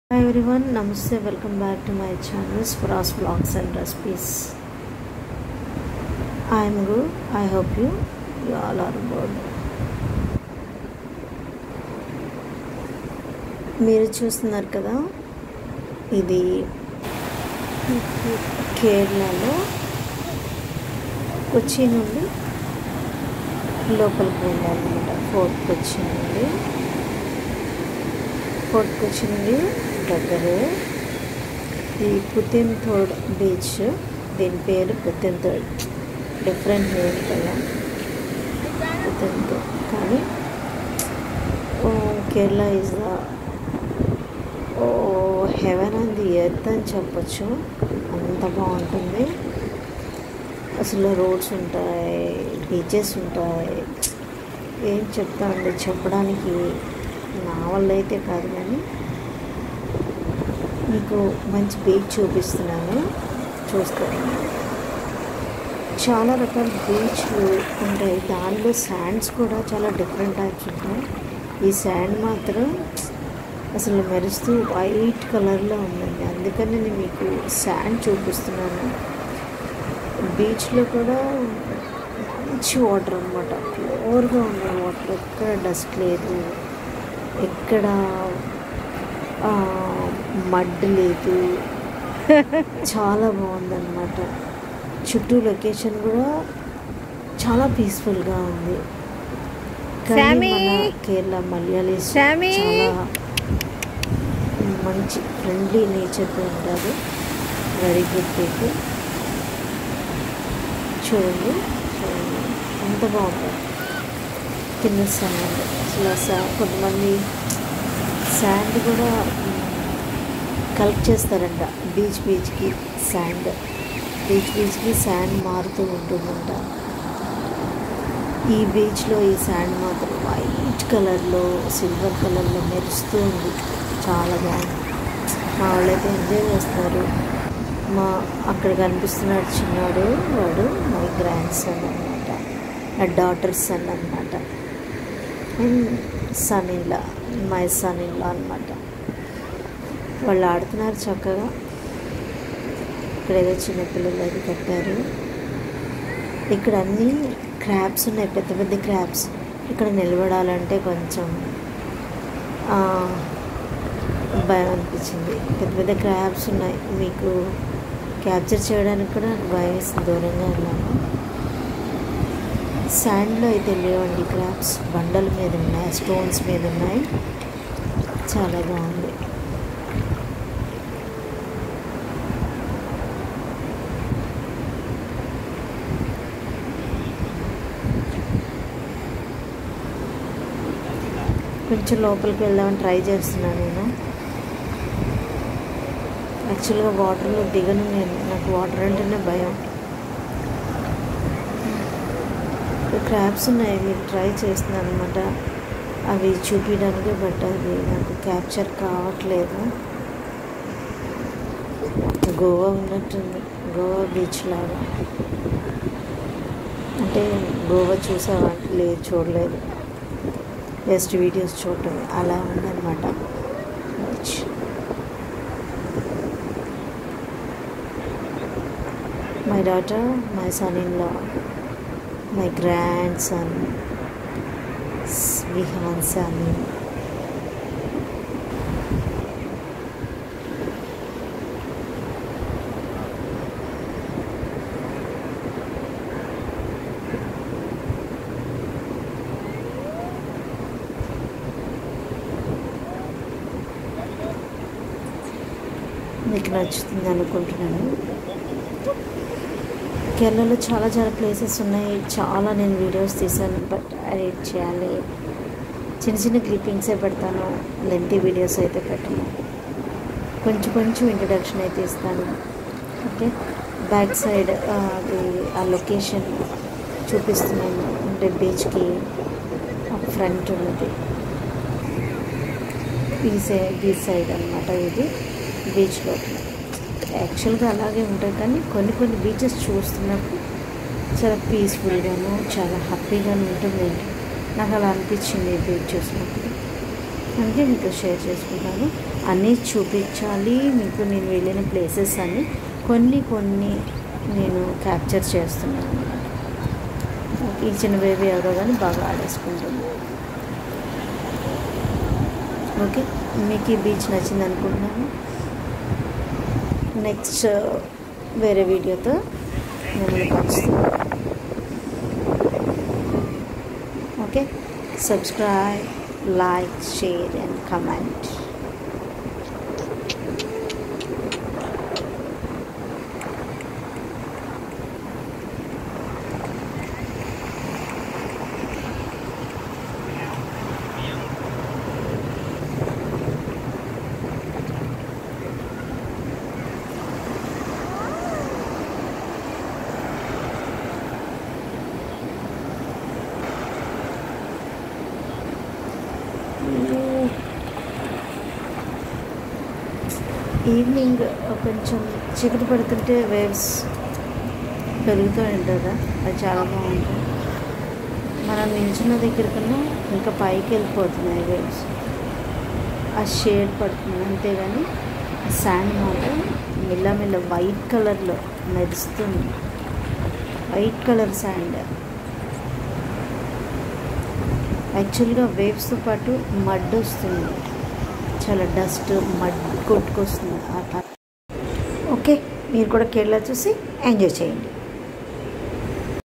Hi everyone, Namaste, welcome back to my channel Spras Vlogs and Recipes. I am good, I hope you, you all are good. మీరు చూస్తున్నారు కదా ఇది కేరళలో కొచ్చి నుండి లోపలికి వెళ్ళాలన్నమాట ఫోర్ట్ కొచ్చి నుండి ఫోర్ట్ కొచ్చి నుండి దగ్గరే ఈ పుతిన్థోడ్ బీచ్ దీని పేరు పుతిన్థోడ్ డిఫరెంట్ నేమ్ కదా పుతిన్థోడ్ కానీ oh Kerala is the oh heaven on the earth అని చెప్పొచ్చు అంత బాగుంటుంది అసలు రోడ్స్ ఉంటాయి బీచెస్ ఉంటాయి ఏం చెప్తా అండి చెప్పడానికి నా వల్ల అయితే కాదు కానీ మీకు మంచి బీచ్ చూపిస్తున్నాను చూస్తాను చాలా రకాల బీచ్లు ఉంటాయి దానిలో శాండ్స్ కూడా చాలా డిఫరెంట్ టైప్స్ ఉంటాయి ఈ శాండ్ మాత్రం అసలు మెరుస్తూ వైట్ కలర్లో ఉందండి అందుకని నేను మీకు శాండ్ చూపిస్తున్నాను బీచ్లో కూడా మంచి వాటర్ అనమాట ప్యూర్గా ఉన్న వాటర్ ఎక్కడ డస్ట్ లేదు ఎక్కడ మడ్ లేదు చాలా బాగుందన్నమాట చుట్టూ లొకేషన్ కూడా చాలా పీస్ఫుల్గా ఉంది కానీ శామీ! మన కేరళ మలయాళీస్ శామీ! చాలా మంచి ఫ్రెండ్లీ నేచర్తో ఉంటారు వెరీ గుడ్ పీపుల్ చూడండి చూడండి ఎంత బాగుంటుంది కింద శాండ్ అసలు శా- కొంతమంది శాండ్ కూడా కలెక్ట్ చేస్తారంట బీచ్ బీచ్కి శాండ్ బీచ్ బీచ్కి శాండ్ మారుతూ ఉంటుందంట ఈ బీచ్లో ఈ శాండ్ మాత్రం వైట్ కలర్లో సిల్వర్ కలర్లో మెరుస్తూ ఉంది చాలా బాగుంది మా వాళ్ళైతే ఎంజాయ్ చేస్తున్నారు మా అక్కడ కనిపిస్తున్నాడు చిన్నాడు వాడు మై గ్రాండ్ సన్ అనమాట నా డాటర్ సన్ అనమాట and son in law my son in law అనమాట వాళ్ళు ఆడుతున్నారు చక్కగా ఇక్కడ ఏదో చిన్నపిల్లలు అది కట్టారు ఇక్కడ అన్నీ క్రాబ్స్ ఉన్నాయి పెద్ద పెద్ద క్రాబ్స్ ఇక్కడ నిలబడాలంటే కొంచెం ఆ, భయం అనిపించింది పెద్ద పెద్ద క్రాబ్స్ ఉన్నాయి మీకు క్యాప్చర్ చేయడానికి కూడా నాకు భయం వేస్తుంది దూరంగా ఉన్నాను శాండ్లో అయితే లేవండి క్రాబ్స్ బండల మీద ఉన్నాయి స్టోన్స్ మీద ఉన్నాయి చాలా బాగుంది కొంచెం లోపలికి వెళ్దామని ట్రై చేస్తున్నాను నేను యాక్చువల్గా వాటర్లో దిగను నేను నాకు వాటర్ అంటేనే భయం క్రాబ్స్ ఉన్నాయి మీరు ట్రై చేస్తున్నాను అనమాట అవి చూపించడానికి బట్ అవి నాకు క్యాప్చర్ కావట్లేదు గోవా ఉన్నట్టుంది గోవా బీచ్ లాగా అంటే గోవా చూసావా లేదు చూడలేదు జస్ట్ వీడియోస్ చూడటం అలా ఉందన్నమాట beach my daughter my son in law my grandson Vihaan Sami మీకు నచ్చుతుంది అనుకుంటున్నాను కేరళలో చాలా చాలా ప్లేసెస్ ఉన్నాయి చాలా నేను వీడియోస్ తీసాను బట్ ఎడిట్ చేయాలి చిన్న చిన్న క్లిప్పింగ్సే పెడతాను లెంతీ వీడియోస్ అయితే పెట్టను కొంచెం కొంచెం ఇంట్రడక్షన్ అయితే ఇస్తాను ఓకే బ్యాక్ సైడ్ అది ఆ లొకేషన్ చూపిస్తున్నాను అంటే బీచ్కి ఫ్రంట్ ఉన్నది ఈ సైడ్ ఈ సైడ్ అనమాట ఇది బీచ్ లోపల యాక్చువల్గా అలాగే ఉంటాయి కానీ కొన్ని కొన్ని బీచెస్ చూస్తున్నప్పుడు చాలా పీస్ఫుల్గాను చాలా హ్యాపీగాను ఉంటుంది నాకు అలా అనిపించింది ఈ బీచ్ చూసినప్పుడు అందుకే మీతో షేర్ చేసుకుంటాను అన్నీ చూపించాలి మీకు నేను వెళ్ళిన ప్లేసెస్ అన్ని కొన్ని కొన్ని నేను క్యాప్చర్ చేస్తున్నాను ఈ చిన్న బేబీ ఎవరో కానీ బాగా ఆడేసుకుంటుంది ఓకే మీకు ఈ బీచ్ నచ్చింది అనుకుంటున్నాను నెక్స్ట్ వేరే వీడియోతో మిమ్మల్ని కలుస్తాను okay subscribe like share and comment evening కొంచెం చీకటి పడుతుంటే వేవ్స్ పెరుగుతూ ఉంటుంది కదా అది చాలా బాగుంటుంది మనం నిల్చున్న దగ్గర కన్నా ఇంకా పైకి వెళ్ళిపోతున్నాయి వేవ్స్ ఆ షేడ్ పడుతుంది అంతేగాని శాండ్ మాత్రం మెల్లమెల్ల వైట్ కలర్లో మెరుస్తుంది వైట్ కలర్ శాండ్ యాక్చువల్గా వేవ్స్తో పాటు మడ్ వస్తుంది చాలా డస్ట్ మడ్ కొట్టుకొస్తుంది ఓకే మీరు కూడా కేరళ చూసి ఎంజాయ్ చేయండి